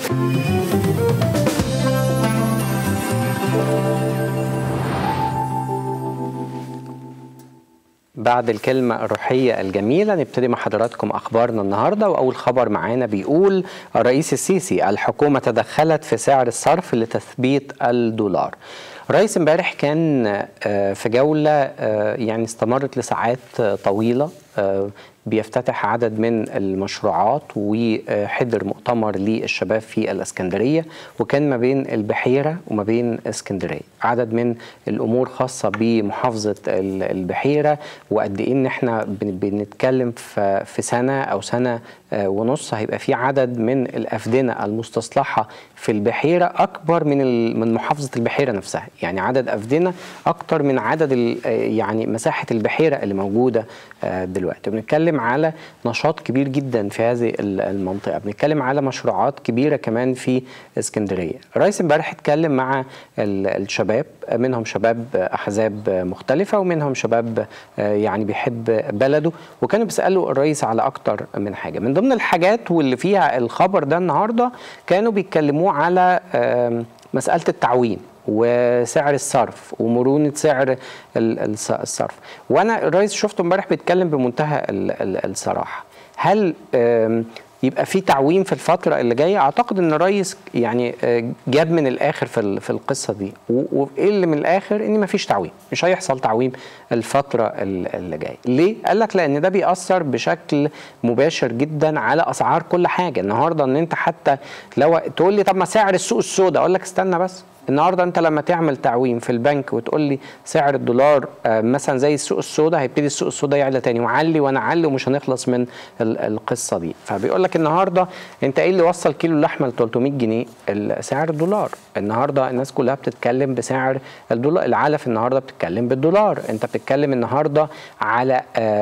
بعد الكلمة الروحية الجميلة نبتدي مع حضراتكم أخبارنا النهاردة وأول خبر معانا بيقول الرئيس السيسي الحكومة تدخلت في سعر الصرف لتثبيت الدولار الرئيس امبارح كان في جولة يعني استمرت لساعات طويلة بيفتتح عدد من المشروعات وحضر مؤتمر للشباب في الاسكندريه وكان ما بين البحيره وما بين اسكندريه عدد من الامور خاصه بمحافظه البحيره وقد ايه ان احنا بنتكلم في سنه او سنه ونص هيبقى في عدد من الافدنه المستصلحه في البحيره اكبر من من محافظه البحيره نفسها يعني عدد افدنه اكتر من عدد يعني مساحه البحيره اللي موجوده دلوقتي بنتكلم على نشاط كبير جدا في هذه المنطقه بنتكلم على مشروعات كبيره كمان في اسكندريه الرئيس امبارح اتكلم مع الشباب منهم شباب احزاب مختلفه ومنهم شباب يعني بيحب بلده وكانوا بيسالوا الرئيس على اكتر من حاجه من ضمن الحاجات واللي فيها الخبر ده النهارده كانوا بيتكلموا على مساله التعويم وسعر الصرف ومرونه سعر الصرف وانا الرئيس شفته امبارح بيتكلم بمنتهى الصراحه هل يبقى في تعويم في الفتره اللي جايه اعتقد ان الرئيس يعني جاب من الاخر في في القصه دي وايه اللي من الاخر ان ما فيش تعويم مش هيحصل تعويم الفتره اللي جايه ليه قال لك لان ده بيأثر بشكل مباشر جدا على اسعار كل حاجه النهارده ان انت حتى لو تقول لي طب ما سعر السوق السوداء اقول لك استنى بس النهارده انت لما تعمل تعويم في البنك وتقول لي سعر الدولار مثلا زي السوق السوداء هيبتدي السوق السوداء يعلى تاني وعلي وانا اعلي ومش هنخلص من القصه دي فبيقول لك النهارده انت ايه اللي وصل كيلو اللحمه ل 300 جنيه سعر الدولار النهارده الناس كلها بتتكلم بسعر الدولار العلف النهارده بتتكلم بالدولار انت بتتكلم النهارده على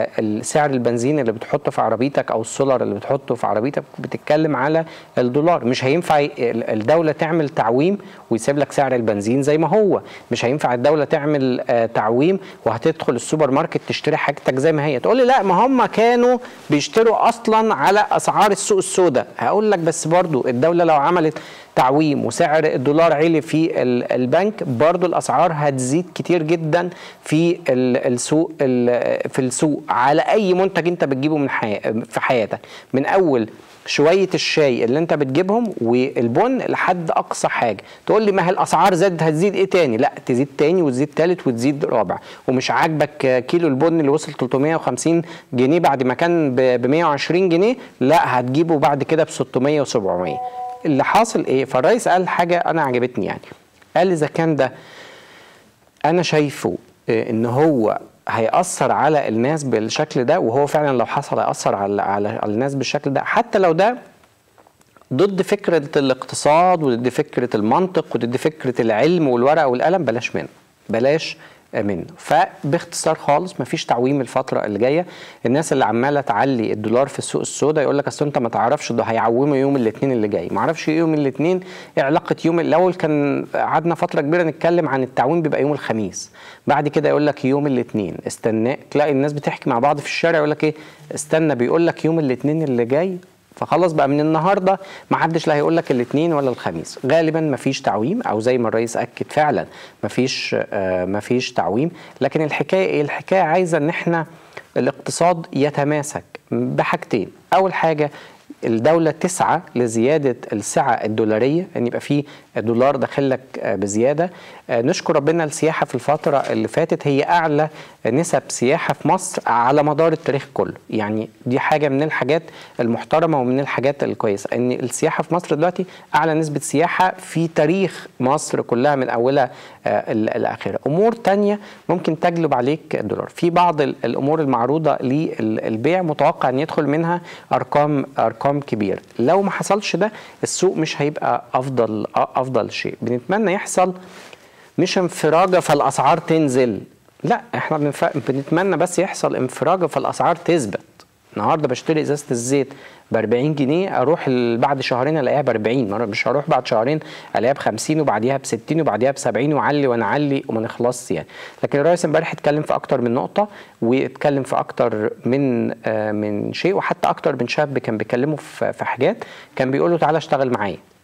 سعر البنزين اللي بتحطه في عربيتك او السولار اللي بتحطه في عربيتك بتتكلم على الدولار مش هينفع الدوله تعمل تعويم ويسيب لك سعر البنزين زي ما هو مش هينفع الدوله تعمل آه تعويم وهتدخل السوبر ماركت تشتري حاجتك زي ما هي تقول لي لا ما هم كانوا بيشتروا اصلا على اسعار السوق السوداء هقول لك بس برضو الدوله لو عملت تعويم وسعر الدولار عالي في البنك برضو الاسعار هتزيد كتير جدا في السوق في السوق على اي منتج انت بتجيبه من حي... في حياتك من اول شويه الشاي اللي انت بتجيبهم والبن لحد اقصى حاجه تقول لي ما هي الاسعار زادت هتزيد ايه تاني لا تزيد تاني وتزيد تالت وتزيد رابع ومش عاجبك كيلو البن اللي وصل 350 جنيه بعد ما كان ب 120 جنيه لا هتجيبه بعد كده ب 600 و700 اللي حاصل ايه فالرئيس قال حاجه انا عجبتني يعني قال اذا كان ده انا شايفه ان هو هيأثر على الناس بالشكل ده وهو فعلا لو حصل هيأثر على على الناس بالشكل ده حتى لو ده ضد فكرة الاقتصاد وضد فكرة المنطق وضد فكرة العلم والورقة والقلم بلاش منه بلاش منه فباختصار خالص مفيش تعويم الفتره اللي جايه الناس اللي عماله تعلي الدولار في السوق السوداء يقول لك اصل انت ما تعرفش ده هيعوموا يوم الاثنين اللي جاي ما اعرفش يوم الاثنين ايه علاقه يوم الاول كان قعدنا فتره كبيره نتكلم عن التعويم بيبقى يوم الخميس بعد كده يقول لك يوم الاثنين استنى تلاقي الناس بتحكي مع بعض في الشارع يقول لك ايه استنى بيقول لك يوم الاثنين اللي جاي فخلاص بقى من النهارده ما حدش لا هيقول لك الاثنين ولا الخميس غالبا ما فيش تعويم او زي ما الرئيس اكد فعلا ما فيش آه ما فيش تعويم لكن الحكايه ايه الحكايه عايزه ان احنا الاقتصاد يتماسك بحاجتين اول حاجه الدولة تسعى لزيادة السعة الدولارية أن يبقى في دولار داخل لك بزيادة نشكر ربنا السياحة في الفترة اللي فاتت هي أعلى نسب سياحة في مصر على مدار التاريخ كله يعني دي حاجة من الحاجات المحترمة ومن الحاجات الكويسة أن السياحة في مصر دلوقتي أعلى نسبة سياحة في تاريخ مصر كلها من أولها لآخرها أمور تانية ممكن تجلب عليك الدولار في بعض الأمور المعروضة للبيع متوقع أن يدخل منها أرقام أرقام كبيرة لو ما حصلش ده السوق مش هيبقى أفضل أفضل شيء بنتمنى يحصل مش انفراجه فالاسعار تنزل لا احنا بنتمنى بس يحصل انفراجه فالاسعار تثبت النهارده بشتري ازازه الزيت ب 40 جنيه اروح بعد شهرين الاقيها ب 40 مش هروح بعد شهرين الاقيها ب 50 وبعديها ب 60 وبعديها ب 70 واعلي وانا اعلي وما نخلصش يعني لكن الرئيس امبارح اتكلم في اكتر من نقطه واتكلم في اكتر من آه من شيء وحتى اكتر من شاب كان بيكلمه في حاجات كان بيقول له تعالى اشتغل معايا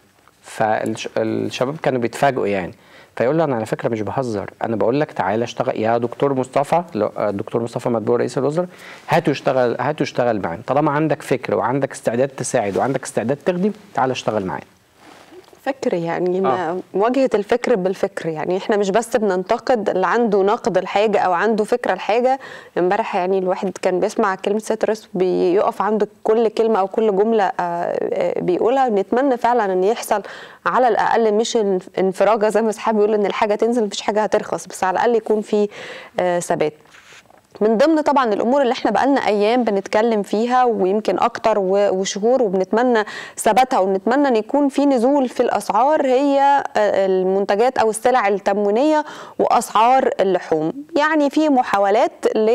فالشباب كانوا بيتفاجئوا يعني فيقول له انا على فكره مش بهزر انا بقول لك تعالى اشتغل يا دكتور مصطفى الدكتور مصطفى مدبور رئيس الوزراء هاتوا اشتغل هاتوا اشتغل معانا طالما عندك فكر وعندك استعداد تساعد وعندك استعداد تخدم تعالى اشتغل معانا فكر يعني آه. مواجهه الفكر بالفكر يعني احنا مش بس بننتقد اللي عنده نقد الحاجه او عنده فكره الحاجه امبارح يعني الواحد كان بيسمع كلمه سيد رئيس بيقف عنده كل كلمه او كل جمله آه، آه، بيقولها نتمنى فعلا ان يحصل على الاقل مش انفراجه زي ما اصحابي بيقولوا ان الحاجه تنزل مفيش حاجه هترخص بس على الاقل يكون في آه، ثبات من ضمن طبعا الامور اللي احنا بقالنا ايام بنتكلم فيها ويمكن اكتر وشهور وبنتمنى ثباتها ونتمنى ان يكون في نزول في الاسعار هي آه، المنتجات او السلع التموينيه واسعار اللحوم يعني في محاولات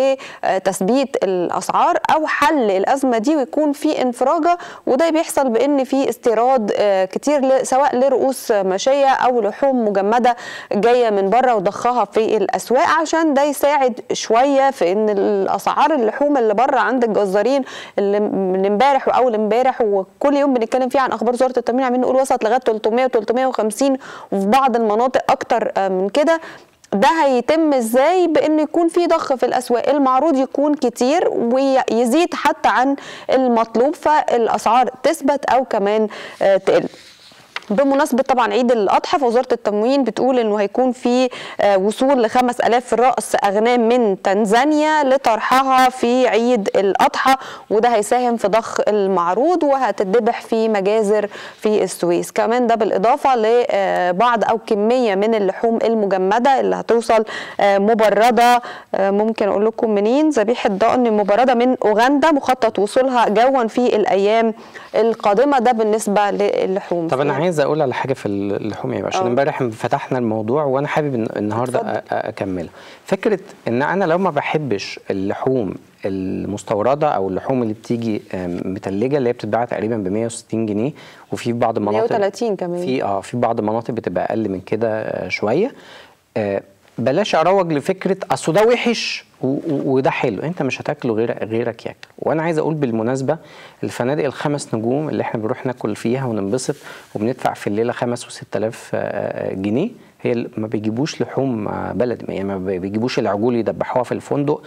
لتثبيت الاسعار او حل الازمه دي ويكون في انفراجه وده بيحصل بان في استيراد آه، كتير سواء لرؤوس ماشيه او لحوم مجمده جايه من بره وضخها في الاسواق عشان ده يساعد شويه في ان الاسعار اللحوم اللي بره عند الجزارين اللي من امبارح واول امبارح وكل يوم بنتكلم فيه عن اخبار وزاره التموين عمالين نقول وصلت لغايه 300 و350 وفي بعض المناطق اكتر آه، من كده ده هيتم ازاي بان يكون في ضخ في الاسواق المعروض يكون كتير ويزيد حتى عن المطلوب فالاسعار تثبت او كمان آه، تقل بمناسبه طبعا عيد الاضحى فوزاره التموين بتقول انه هيكون في آه، وصول ل 5000 راس اغنام من تنزانيا لطرحها في عيد الاضحى وده هيساهم في ضخ المعروض وهتذبح في مجازر في السويس كمان ده بالاضافه لبعض او كميه من اللحوم المجمده اللي هتوصل آه، مبرده آه، ممكن اقول لكم منين ذبيحه ضأن مبرده من اوغندا مخطط وصولها جوا في الايام القادمه ده بالنسبه للحوم طب انا عايز اقول على حاجه في اللحوم يعني عشان امبارح فتحنا الموضوع وانا حابب النهارده اكملها فكره ان انا لو ما بحبش اللحوم المستورده او اللحوم اللي بتيجي متلجه اللي هي بتتباع تقريبا ب 160 جنيه وفي بعض المناطق 130 كمان في اه في بعض المناطق بتبقى اقل من كده آه، شويه آه بلاش اروج لفكره اصل ده وحش وده حلو انت مش هتاكله غير غيرك ياكل وانا عايز اقول بالمناسبه الفنادق الخمس نجوم اللي احنا بنروح ناكل فيها وننبسط وبندفع في الليله خمس و6000 آه، آه، جنيه هي ما بيجيبوش لحوم آه، بلد يعني ما بيجيبوش العجول يدبحوها في الفندق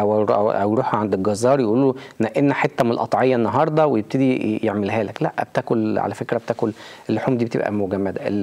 او يروحوا عند الجزار يقولوا له نقلنا حته من القطعيه النهارده ويبتدي يعملها لك لا بتاكل على فكره بتاكل اللحوم دي بتبقى مجمده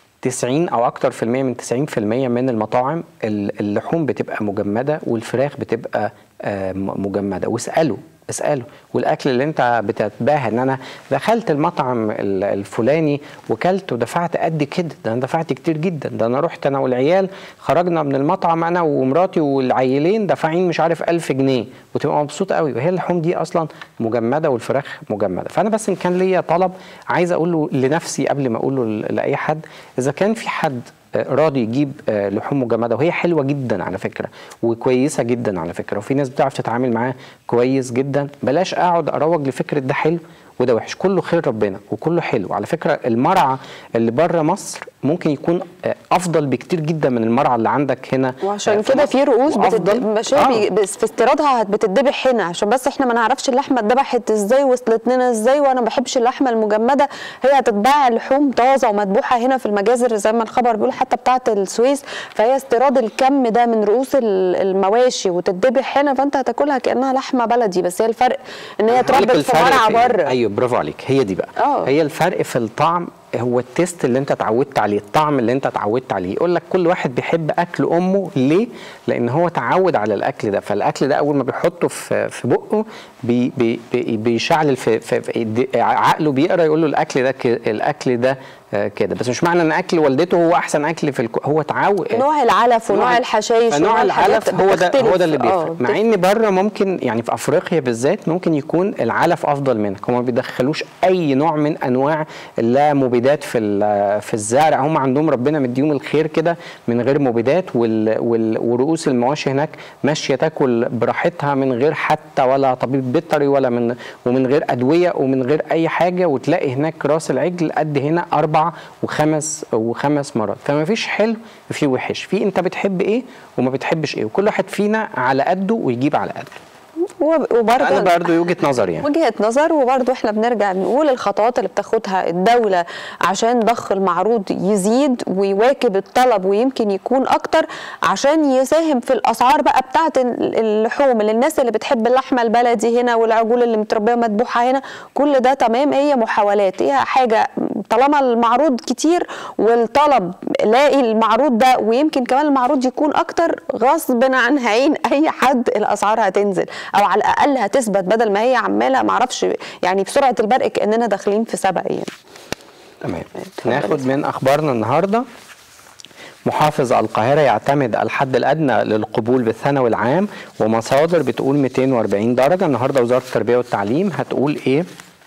90 او اكتر في المية من 90% من المطاعم اللحوم بتبقى مجمده والفراخ بتبقى آه، مجمده واسالوا اساله والاكل اللي انت بتتباهى ان انا دخلت المطعم الفلاني وكلت ودفعت قد كده ده انا دفعت كتير جدا ده انا رحت انا والعيال خرجنا من المطعم انا ومراتي والعيلين دافعين مش عارف ألف جنيه وتبقى مبسوط قوي وهي اللحوم دي اصلا مجمده والفراخ مجمده فانا بس ان كان ليا طلب عايز اقوله لنفسي قبل ما اقوله لاي حد اذا كان في حد راضي يجيب آه، لحوم مجمده وهي حلوه جدا على فكره وكويسه جدا على فكره وفي ناس بتعرف تتعامل معاه كويس جدا بلاش اقعد اروج لفكره ده حلو وده وحش كله خير ربنا وكله حلو على فكره المرعى اللي بره مصر ممكن يكون آه، افضل بكتير جدا من المرعى اللي عندك هنا وعشان آه، كده في رؤوس مشابه آه. في استيرادها بتتذبح هنا عشان بس احنا ما نعرفش اللحمه اتذبحت ازاي وصلت لنا ازاي وانا ما بحبش اللحمه المجمده هي هتتباع لحوم طازه ومذبوحه هنا في المجازر زي ما الخبر بيقول حتى بتاعه السويس فهي استيراد الكم ده من رؤوس المواشي وتتذبح هنا فانت هتاكلها كانها لحمه بلدي بس هي الفرق ان هي اتربت في مرعى بره ايوه برافو عليك هي دي بقى أوه. هي الفرق في الطعم هو التيست اللي انت اتعودت عليه الطعم اللي انت اتعودت عليه يقول لك كل واحد بيحب اكل امه ليه لان هو اتعود على الاكل ده فالاكل ده اول ما بيحطه في في بقه بي بي بيشعل في, في, في عقله بيقرا يقول له الاكل ده الاكل ده آه، كده بس مش معنى ان اكل والدته هو احسن اكل في الكو... هو اتعود نوع العلف ونوع الحشايش نوع العلف هو ده هو ده اللي بيفرق آه، مع ان بره ممكن يعني في افريقيا بالذات ممكن يكون العلف افضل منك هم ما بيدخلوش اي نوع من انواع اللا مبيدات في في الزرع هم عندهم ربنا مديهم الخير كده من غير مبيدات وال... وال... ورؤوس المواشي هناك ماشيه تاكل براحتها من غير حتى ولا طبيب بيطري ولا من ومن غير ادويه ومن غير اي حاجه وتلاقي هناك راس العجل قد هنا اربع وخمس وخمس مرات فما فيش حلو في وحش في انت بتحب ايه وما بتحبش ايه وكل واحد فينا على قده ويجيب على قده وبرضه انا برضه وجهه نظر يعني وجهه نظر وبرضه احنا بنرجع بنقول الخطوات اللي بتاخدها الدوله عشان ضخ المعروض يزيد ويواكب الطلب ويمكن يكون اكتر عشان يساهم في الاسعار بقى بتاعه اللحوم اللي الناس اللي بتحب اللحمه البلدي هنا والعجول اللي متربيه مذبوحه هنا كل ده تمام هي محاولات هي حاجه طالما المعروض كتير والطلب لاقي المعروض ده ويمكن كمان المعروض يكون اكتر غصب عن عين اي حد الاسعار هتنزل او على الاقل هتثبت بدل ما هي عماله معرفش يعني بسرعه البرق كاننا داخلين في سبق يعني تمام ناخد من اخبارنا النهارده محافظ القاهرة يعتمد الحد الأدنى للقبول بالثانوي العام ومصادر بتقول 240 درجة النهاردة وزارة التربية والتعليم هتقول إيه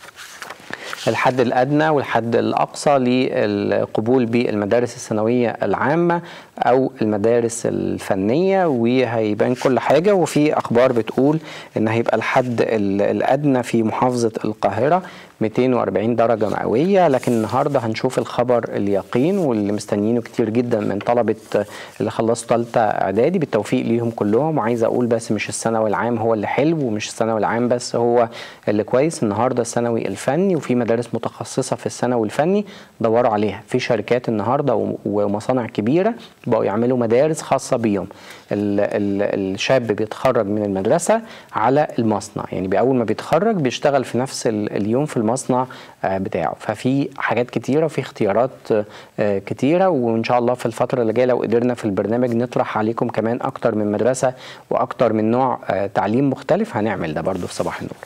الحد الأدنى والحد الأقصى للقبول بالمدارس الثانوية العامة أو المدارس الفنية وهيبان كل حاجة وفي أخبار بتقول إن هيبقى الحد الأدنى في محافظة القاهرة 240 درجة مئوية لكن النهاردة هنشوف الخبر اليقين واللي مستنيينه كتير جدا من طلبة اللي خلصوا ثالثة إعدادي بالتوفيق ليهم كلهم وعايز أقول بس مش الثانوي العام هو اللي حلو ومش الثانوي العام بس هو اللي كويس النهاردة الثانوي الفني وفي مدارس متخصصة في الثانوي الفني دوروا عليها في شركات النهاردة ومصانع كبيرة بقوا يعملوا مدارس خاصة بيهم ال ال الشاب بيتخرج من المدرسة على المصنع يعني أول ما بيتخرج بيشتغل في نفس اليوم في المصنع بتاعه ففي حاجات كتيرة وفي اختيارات كتيرة وإن شاء الله في الفترة اللي جاية لو قدرنا في البرنامج نطرح عليكم كمان أكتر من مدرسة وأكتر من نوع تعليم مختلف هنعمل ده برضو في صباح النور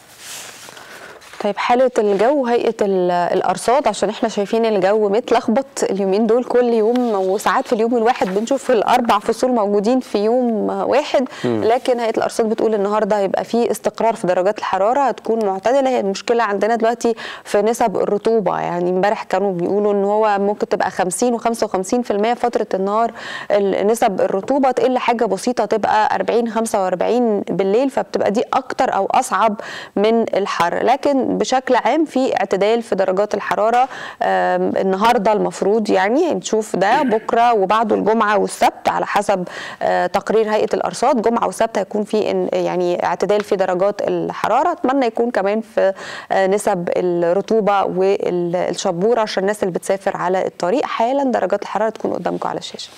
طيب حالة الجو هيئة الأرصاد عشان احنا شايفين الجو متلخبط اليومين دول كل يوم وساعات في اليوم الواحد بنشوف الأربع فصول موجودين في يوم واحد م. لكن هيئة الأرصاد بتقول النهاردة هيبقى في استقرار في درجات الحرارة هتكون معتدلة هي المشكلة عندنا دلوقتي في نسب الرطوبة يعني امبارح كانوا بيقولوا ان هو ممكن تبقى 50 و55% فترة النهار نسب الرطوبة تقل حاجة بسيطة تبقى 40 45 بالليل فبتبقى دي أكتر أو أصعب من الحر لكن بشكل عام في اعتدال في درجات الحراره النهارده المفروض يعني نشوف ده بكره وبعده الجمعه والسبت على حسب تقرير هيئه الارصاد جمعه وسبت هيكون في يعني اعتدال في درجات الحراره اتمنى يكون كمان في نسب الرطوبه والشبوره عشان الناس اللي بتسافر على الطريق حالا درجات الحراره تكون قدامكم على الشاشه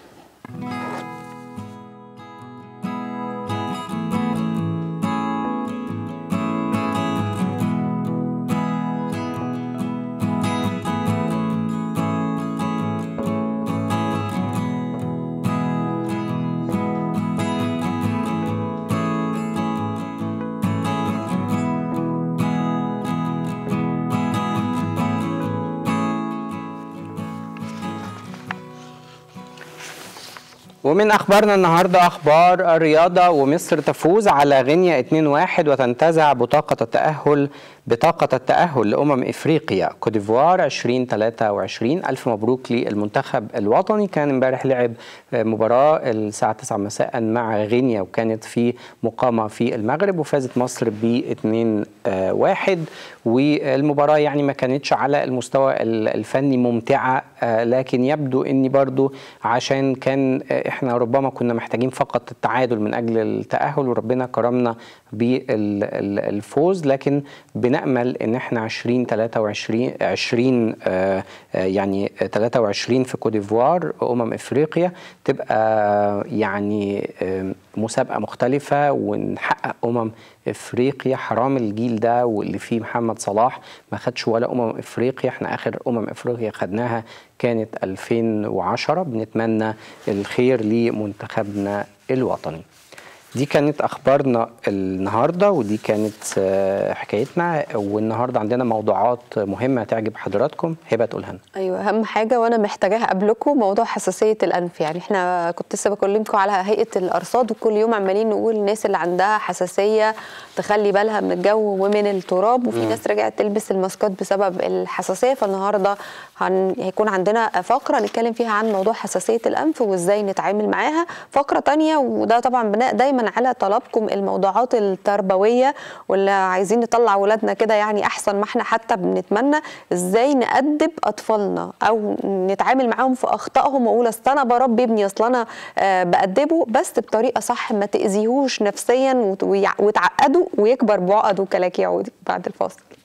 ومن اخبارنا النهارده اخبار الرياضه ومصر تفوز على غينيا 2-1 وتنتزع بطاقه التاهل بطاقه التاهل لامم افريقيا كوديفوار 2023 الف مبروك للمنتخب الوطني كان امبارح لعب مباراه الساعه 9 مساء مع غينيا وكانت في مقامه في المغرب وفازت مصر ب 2-1 والمباراه يعني ما كانتش على المستوى الفني ممتعه لكن يبدو اني برضو عشان كان احنا ربما كنا محتاجين فقط التعادل من اجل التاهل وربنا كرمنا بالفوز لكن بنامل ان احنا 20 23 20 آه يعني 23 في كوديفوار امم افريقيا تبقى يعني آه مسابقه مختلفه ونحقق امم افريقيا حرام الجيل ده واللي فيه محمد صلاح ما خدش ولا امم افريقيا احنا اخر امم افريقيا خدناها كانت 2010 بنتمنى الخير لمنتخبنا الوطني دي كانت اخبارنا النهارده ودي كانت حكايتنا والنهارده عندنا موضوعات مهمه تعجب حضراتكم هبه تقولها لنا ايوه اهم حاجه وانا محتاجاها قبلكم موضوع حساسيه الانف يعني احنا كنت لسه بكلمكم على هيئه الارصاد وكل يوم عمالين نقول الناس اللي عندها حساسيه تخلي بالها من الجو ومن التراب وفي ناس رجعت تلبس الماسكات بسبب الحساسيه فالنهارده هن... هيكون عندنا فقره نتكلم فيها عن موضوع حساسيه الانف وازاي نتعامل معاها فقره تانية وده طبعا بناء دايما دايما على طلبكم الموضوعات التربويه واللي عايزين نطلع ولادنا كده يعني احسن ما احنا حتى بنتمنى ازاي نأدب اطفالنا او نتعامل معاهم في اخطائهم واقول اصل انا بربي ابني اصل انا آه بأدبه بس بطريقه صح ما تاذيهوش نفسيا وتعقده ويكبر بعقد وكلاكيع بعد الفاصل